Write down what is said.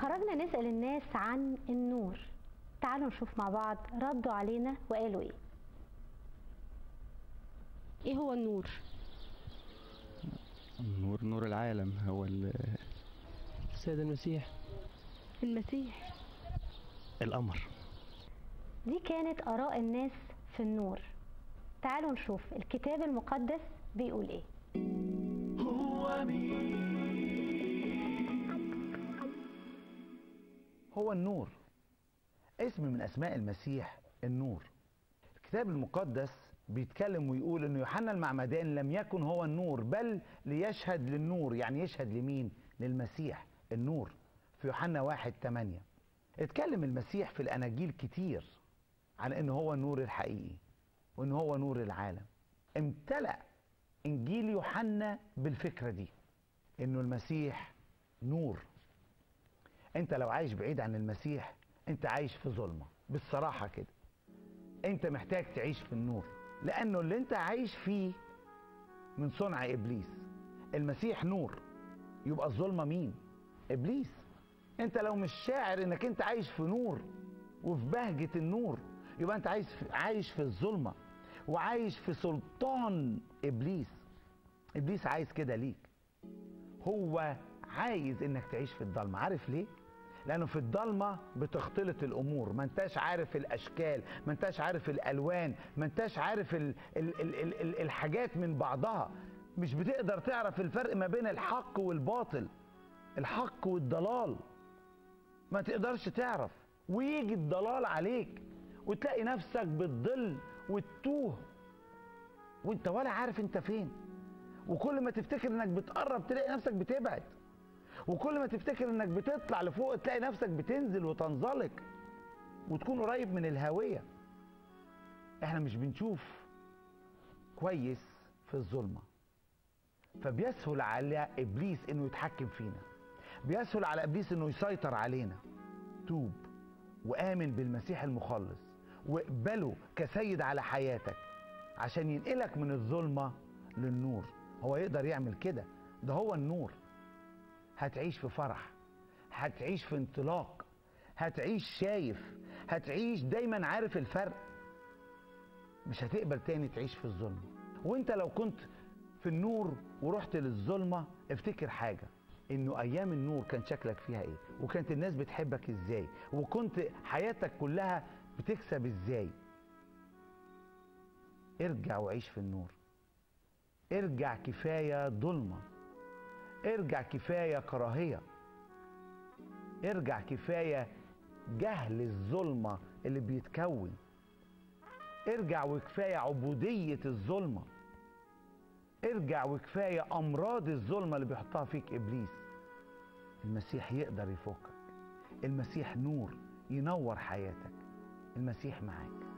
خرجنا نسأل الناس عن النور تعالوا نشوف مع بعض ردوا علينا وقالوا ايه ايه هو النور نور نور العالم هو ال- السيد المسيح المسيح القمر دي كانت آراء الناس في النور تعالوا نشوف الكتاب المقدس بيقول ايه هو النور اسم من اسماء المسيح النور الكتاب المقدس بيتكلم ويقول ان يوحنا المعمدان لم يكن هو النور بل ليشهد للنور يعني يشهد لمين للمسيح النور في يوحنا واحد تمانية اتكلم المسيح في الاناجيل كتير عن ان هو النور الحقيقي وان هو نور العالم امتلأ انجيل يوحنا بالفكرة دي انه المسيح نور انت لو عايش بعيد عن المسيح انت عايش في ظلمه بالصراحه كده انت محتاج تعيش في النور لانه اللي انت عايش فيه من صنع ابليس المسيح نور يبقى الظلمه مين ابليس انت لو مش شاعر انك انت عايش في نور وفي بهجه النور يبقى انت عايش في عايش في الظلمه وعايش في سلطان ابليس ابليس عايز كده ليك هو عايز انك تعيش في الضلمه عارف ليه لانه في الضلمه بتختلط الامور ما انتاش عارف الاشكال ما انتاش عارف الالوان ما انتاش عارف ال ال ال ال ال الحاجات من بعضها مش بتقدر تعرف الفرق ما بين الحق والباطل الحق والضلال ما تقدرش تعرف ويجي الضلال عليك وتلاقي نفسك بتضل وتتوه وانت ولا عارف انت فين وكل ما تفتكر انك بتقرب تلاقي نفسك بتبعد وكل ما تفتكر انك بتطلع لفوق تلاقي نفسك بتنزل وتنزلق وتكون قريب من الهاويه احنا مش بنشوف كويس في الظلمه فبيسهل على ابليس انه يتحكم فينا بيسهل على ابليس انه يسيطر علينا توب وامن بالمسيح المخلص واقبله كسيد على حياتك عشان ينقلك من الظلمه للنور هو يقدر يعمل كده ده هو النور هتعيش في فرح هتعيش في انطلاق هتعيش شايف هتعيش دايما عارف الفرق مش هتقبل تاني تعيش في الظلمة وانت لو كنت في النور ورحت للظلمة افتكر حاجة انه ايام النور كان شكلك فيها ايه وكانت الناس بتحبك ازاي وكنت حياتك كلها بتكسب ازاي ارجع وعيش في النور ارجع كفاية ظلمة ارجع كفاية كراهية ارجع كفاية جهل الظلمة اللي بيتكون ارجع وكفاية عبودية الظلمة ارجع وكفاية أمراض الظلمة اللي بيحطها فيك إبليس المسيح يقدر يفكك المسيح نور ينور حياتك المسيح معاك